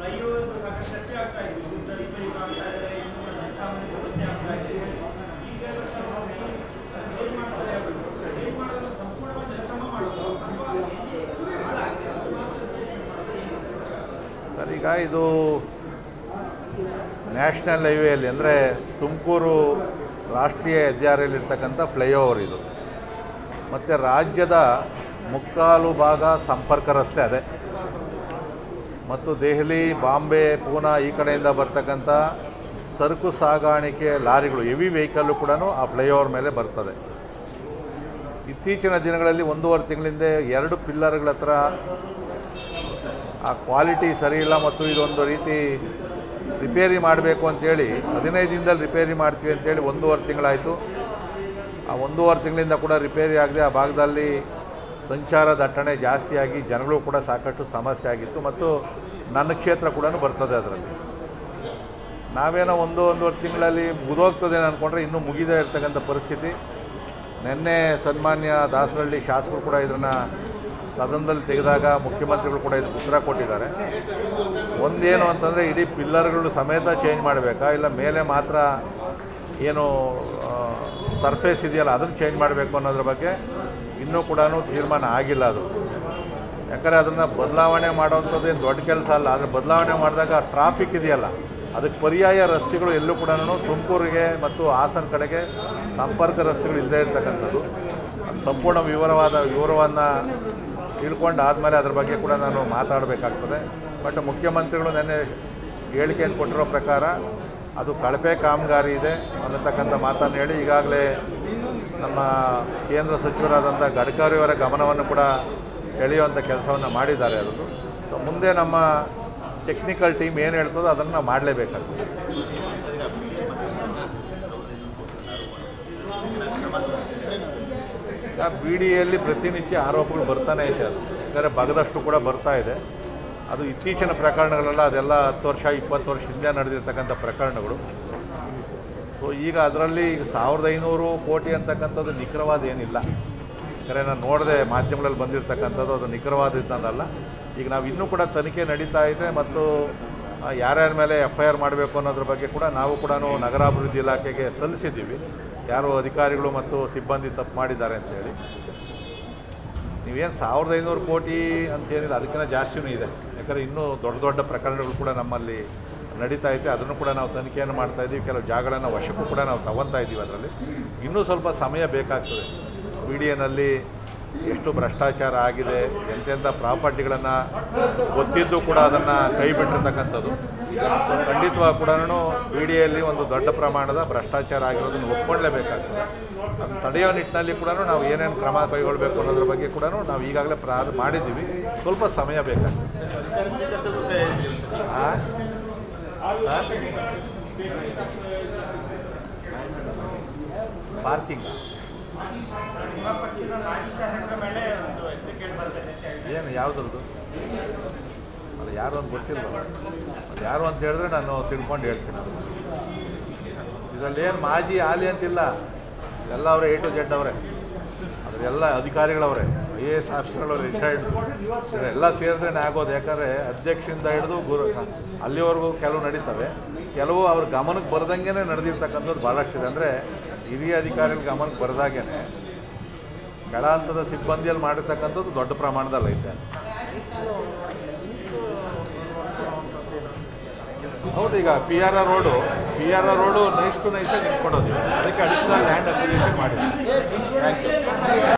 Flyover ಸಾಕಷ್ಟು ಚರ್ಚೆ ಆಗ್ತಾ ಇತ್ತು ಉದ್ದ ರಿಪೇರಿ ಆಗ್ತಾ ಇದ್ದಾರೆ ಇನ್ನೂ ಸಾಮಾನ್ಯ ವ್ಯವಸ್ಥೆ ಆಗ್ತಾ ಇದೆ ಈಗ ಚೇಂಜ್ ಮಾಡ್ತಾರೆ ಚೇಂಜ್ ಮಾಡೋದು ಸಂಪೂರ್ಣವಾಗಿ ಕ್ರಮ ಮಾಡೋದು ಅಥವಾ ಹಾಳಾಗಿದೆ ಅದು ಮಾತ್ರ change ಮಾಡೋದು ಸರ್ ಈಗ ಇದು ನ್ಯಾಷನಲ್ ಹೈವೇಯಲ್ಲಿ ಅಂದರೆ ತುಮಕೂರು ರಾಷ್ಟ್ರೀಯ ಹೆದ್ದಾರಿಯಲ್ಲಿರ್ತಕ್ಕಂಥ ಫ್ಲೈಓವರ್ ಇದು ಮತ್ತು ರಾಜ್ಯದ ಮುಕ್ಕಾಲು ಭಾಗ ಸಂಪರ್ಕ ರಸ್ತೆ ಅದೇ ಮತ್ತು ದೆಹಲಿ ಬಾಂಬೆ ಪೂನಾ ಈ ಕಡೆಯಿಂದ ಬರ್ತಕ್ಕಂಥ ಸರಕು ಸಾಗಾಣಿಕೆ ಲಾರಿಗಳು ಹೆವಿ ವೆಹಿಕಲ್ಲು ಕೂಡ ಆ ಫ್ಲೈಓವರ್ ಮೇಲೆ ಬರ್ತದೆ ಇತ್ತೀಚಿನ ದಿನಗಳಲ್ಲಿ ಒಂದೂವರೆ ತಿಂಗಳಿಂದ ಎರಡು ಪಿಲ್ಲರ್ಗಳ ಹತ್ರ ಆ ಕ್ವಾಲಿಟಿ ಸರಿ ಇಲ್ಲ ಮತ್ತು ಇದೊಂದು ರೀತಿ ರಿಪೇರಿ ಮಾಡಬೇಕು ಅಂತೇಳಿ ಹದಿನೈದು ದಿನದಲ್ಲಿ ರಿಪೇರಿ ಮಾಡ್ತೀವಿ ಅಂತೇಳಿ ಒಂದೂವರೆ ತಿಂಗಳಾಯಿತು ಆ ಒಂದೂವರೆ ತಿಂಗಳಿಂದ ಕೂಡ ರಿಪೇರಿ ಆಗದೆ ಆ ಭಾಗದಲ್ಲಿ ಸಂಚಾರ ದಟ್ಟಣೆ ಜಾಸ್ತಿಯಾಗಿ ಜನಗಳು ಕೂಡ ಸಾಕಷ್ಟು ಸಮಸ್ಯೆ ಆಗಿತ್ತು ಮತ್ತು ನನ್ನ ಕ್ಷೇತ್ರ ಕೂಡ ಬರ್ತದೆ ಅದರಲ್ಲಿ ನಾವೇನೋ ಒಂದು ಒಂದೂವರೆ ತಿಂಗಳಲ್ಲಿ ಮುಗಿದೋಗ್ತದೆ ಅಂದ್ಕೊಂಡ್ರೆ ಇನ್ನೂ ಮುಗಿದೇ ಇರ್ತಕ್ಕಂಥ ಪರಿಸ್ಥಿತಿ ನಿನ್ನೆ ಸನ್ಮಾನ್ಯ ದಾಸರಳ್ಳಿ ಶಾಸಕರು ಕೂಡ ಇದನ್ನು ಸದನದಲ್ಲಿ ತೆಗೆದಾಗ ಮುಖ್ಯಮಂತ್ರಿಗಳು ಕೂಡ ಇದಕ್ಕೆ ಉತ್ತರ ಕೊಟ್ಟಿದ್ದಾರೆ ಒಂದೇನು ಅಂತಂದರೆ ಇಡೀ ಪಿಲ್ಲರ್ಗಳು ಸಮೇತ ಚೇಂಜ್ ಮಾಡಬೇಕಾ ಇಲ್ಲ ಮೇಲೆ ಮಾತ್ರ ಏನು ಸರ್ಫೇಸ್ ಇದೆಯಲ್ಲ ಅದನ್ನು ಚೇಂಜ್ ಮಾಡಬೇಕು ಅನ್ನೋದ್ರ ಬಗ್ಗೆ ಇನ್ನೂ ಕೂಡ ತೀರ್ಮಾನ ಆಗಿಲ್ಲ ಅದು ಯಾಕಂದರೆ ಅದನ್ನು ಬದಲಾವಣೆ ಮಾಡೋವಂಥದ್ದು ಏನು ದೊಡ್ಡ ಕೆಲಸ ಅಲ್ಲ ಆದರೆ ಬದಲಾವಣೆ ಮಾಡಿದಾಗ ಟ್ರಾಫಿಕ್ ಇದೆಯಲ್ಲ ಅದಕ್ಕೆ ಪರ್ಯಾಯ ರಸ್ತೆಗಳು ಎಲ್ಲೂ ಕೂಡ ತುಮಕೂರಿಗೆ ಮತ್ತು ಹಾಸನ ಕಡೆಗೆ ಸಂಪರ್ಕ ರಸ್ತೆಗಳು ಇಲ್ಲದೇ ಇರ್ತಕ್ಕಂಥದ್ದು ಅದು ಸಂಪೂರ್ಣ ವಿವರವಾದ ವಿವರವನ್ನು ತಿಳ್ಕೊಂಡು ಆದಮೇಲೆ ಅದ್ರ ಬಗ್ಗೆ ಕೂಡ ನಾನು ಮಾತಾಡಬೇಕಾಗ್ತದೆ ಬಟ್ ಮುಖ್ಯಮಂತ್ರಿಗಳು ನೆನ್ನೆ ಹೇಳಿಕೆಯನ್ನು ಕೊಟ್ಟಿರೋ ಪ್ರಕಾರ ಅದು ಕಳಪೆ ಕಾಮಗಾರಿ ಇದೆ ಅನ್ನತಕ್ಕಂಥ ಮಾತನ್ನು ಹೇಳಿ ಈಗಾಗಲೇ ನಮ್ಮ ಕೇಂದ್ರ ಸಚಿವರಾದಂಥ ಗಡ್ಕರಿಯವರ ಗಮನವನ್ನು ಕೂಡ ಸೆಳೆಯುವಂಥ ಕೆಲಸವನ್ನು ಮಾಡಿದ್ದಾರೆ ಅದು ಸೊ ಮುಂದೆ ನಮ್ಮ ಟೆಕ್ನಿಕಲ್ ಟೀಮ್ ಏನು ಹೇಳ್ತದೋ ಅದನ್ನು ನಾವು ಮಾಡಲೇಬೇಕಾಗ್ತದೆ ಈಗ ಬಿ ಡಿಯಲ್ಲಿ ಪ್ರತಿನಿತ್ಯ ಆರೋಪಗಳು ಬರ್ತಾನೆ ಇದೆ ಅದು ಯಾಕಂದರೆ ಬಗದಷ್ಟು ಕೂಡ ಬರ್ತಾ ಇದೆ ಅದು ಇತ್ತೀಚಿನ ಪ್ರಕರಣಗಳೆಲ್ಲ ಅದೆಲ್ಲ ಹತ್ತು ವರ್ಷ ಇಪ್ಪತ್ತು ವರ್ಷ ಹಿಂದೆ ನಡೆದಿರ್ತಕ್ಕಂಥ ಪ್ರಕರಣಗಳು ಸೊ ಈಗ ಅದರಲ್ಲಿ ಈಗ ಸಾವಿರದ ಐನೂರು ಕೋಟಿ ಅಂತಕ್ಕಂಥದ್ದು ನಿಖರವಾದ ಏನಿಲ್ಲ ಯಾಕಂದರೆ ನಾನು ನೋಡಿದೆ ಮಾಧ್ಯಮಗಳಲ್ಲಿ ಬಂದಿರತಕ್ಕಂಥದ್ದು ಅದು ನಿಖರವಾದದ್ದಲ್ಲ ಈಗ ನಾವು ಇನ್ನೂ ಕೂಡ ತನಿಖೆ ನಡೀತಾ ಇದೆ ಮತ್ತು ಆ, ಯಾರ್ಯಾರ ಮೇಲೆ ಎಫ್ ಐ ಆರ್ ಮಾಡಬೇಕು ಅನ್ನೋದ್ರ ಬಗ್ಗೆ ಕೂಡ ನಾವು ಕೂಡ ನಗರಾಭಿವೃದ್ಧಿ ಇಲಾಖೆಗೆ ಸಲ್ಲಿಸಿದ್ದೀವಿ ಯಾರು ಅಧಿಕಾರಿಗಳು ಮತ್ತು ಸಿಬ್ಬಂದಿ ತಪ್ಪು ಮಾಡಿದ್ದಾರೆ ಅಂತೇಳಿ ನೀವೇನು ಸಾವಿರದ ಐನೂರು ಕೋಟಿ ಅಂತೇನಿಲ್ಲ ಅದಕ್ಕಿಂತ ಜಾಸ್ತಿನೂ ಇದೆ ಯಾಕಂದರೆ ಇನ್ನೂ ದೊಡ್ಡ ದೊಡ್ಡ ಪ್ರಕರಣಗಳು ಕೂಡ ನಮ್ಮಲ್ಲಿ ನಡೀತಾ ಇದೆ ಅದನ್ನು ಕೂಡ ನಾವು ತನಿಖೆಯನ್ನು ಮಾಡ್ತಾ ಇದ್ದೀವಿ ಕೆಲವು ಜಾಗಗಳನ್ನು ವಶಕ್ಕೂ ಕೂಡ ನಾವು ತಗೊತಾ ಇದ್ದೀವಿ ಅದರಲ್ಲಿ ಇನ್ನೂ ಸ್ವಲ್ಪ ಸಮಯ ಬೇಕಾಗ್ತದೆ ಬಿ ಡಿ ಎನಲ್ಲಿ ಎಷ್ಟು ಭ್ರಷ್ಟಾಚಾರ ಆಗಿದೆ ಎಂತೆಂಥ ಪ್ರಾಪರ್ಟಿಗಳನ್ನು ಗೊತ್ತಿದ್ದು ಕೂಡ ಅದನ್ನು ಕೈ ಬಿಟ್ಟಿರ್ತಕ್ಕಂಥದ್ದು ಸೊ ಖಂಡಿತವಾಗಿ ಕೂಡ ಬಿ ಡಿ ಎಲ್ಲಿ ಒಂದು ದೊಡ್ಡ ಪ್ರಮಾಣದ ಭ್ರಷ್ಟಾಚಾರ ಆಗಿರೋದನ್ನು ಒಪ್ಕೊಳ್ಳೇಬೇಕಾಗ್ತದೆ ಅದನ್ನು ತಡೆಯೋ ನಿಟ್ಟಿನಲ್ಲಿ ಕೂಡ ನಾವು ಏನೇನು ಕ್ರಮ ಕೈಗೊಳ್ಳಬೇಕು ಅನ್ನೋದ್ರ ಬಗ್ಗೆ ಕೂಡ ನಾವು ಈಗಾಗಲೇ ಪ್ರಾ ಮಾಡಿದ್ದೀವಿ ಸ್ವಲ್ಪ ಸಮಯ ಬೇಕಾಗ್ತದೆ ಆ? ಆ? ಪಾರ್ಕಿಂಗ್ ನಿಮ್ಮ ಪಕ್ಷದ ಮಾಜಿ ಶಾಸಕರ ಮೇಲೆ ಒಂದು ಹೆಸರು ಕೇಳಿ ಬರ್ತದೆ ಏನು ಯಾವುದ್ರದ್ದು ಅದು ಯಾರು ಅಂತ ಗೊತ್ತಿಲ್ಲ ಅದು ಯಾರು ಅಂತ ಹೇಳಿದ್ರೆ ನಾನು ತಿಳ್ಕೊಂಡು ಹೇಳ್ತೀನಿ ಅದು ಇದರಲ್ಲಿ ಏನು ಮಾಜಿ ಹಾಲಿ ಅಂತಿಲ್ಲ ಎಲ್ಲ ಅವರೇ ಎ ಟು ಜೆಡ್ ಅವರೇ ಅದರೆಲ್ಲ ಅಧಿಕಾರಿಗಳವರೇ ಐ ಎ ಎಸ್ ಆಫೀಸರ್ಗಳವ್ರು ರಿಟೈರ್ಡ್ ಎಲ್ಲ ಸೇರಿದ್ರೆ ಆಗೋದು ಯಾಕಂದರೆ ಅಧ್ಯಕ್ಷರಿಂದ ಹಿಡಿದು ಗುರು ಅಲ್ಲಿವರೆಗೂ ಕೆಲವು ನಡೀತವೆ ಕೆಲವು ಅವ್ರ ಗಮನಕ್ಕೆ ಬರ್ದಂಗೆ ನಡೆದಿರ್ತಕ್ಕಂಥದ್ದು ಭಾಳಷ್ಟಿದೆ ಅಂದರೆ ಹಿರಿಯ ಅಧಿಕಾರಿಗಳ ಗಮನಕ್ಕೆ ಬರ್ದಾಗೇ ಕೆಳ ಹಂತದ ಸಿಬ್ಬಂದಿಯಲ್ಲಿ ಮಾಡಿರ್ತಕ್ಕಂಥದ್ದು ದೊಡ್ಡ ಪ್ರಮಾಣದಲ್ಲಿ ಐತೆ ಹೌದು ಈಗ P R R road P R R road nice ಟು ನೈಸಾಗಿ ನಿಂತ್ಕೊಡೋದು ಅದಕ್ಕೆ ಅಡಿಷನಲ್ ಲ್ಯಾಂಡ್ ಅಕ್ವಿಸಿಷನ್ ಮಾಡಿದ್ವಿ ಥ್ಯಾಂಕ್ ಯು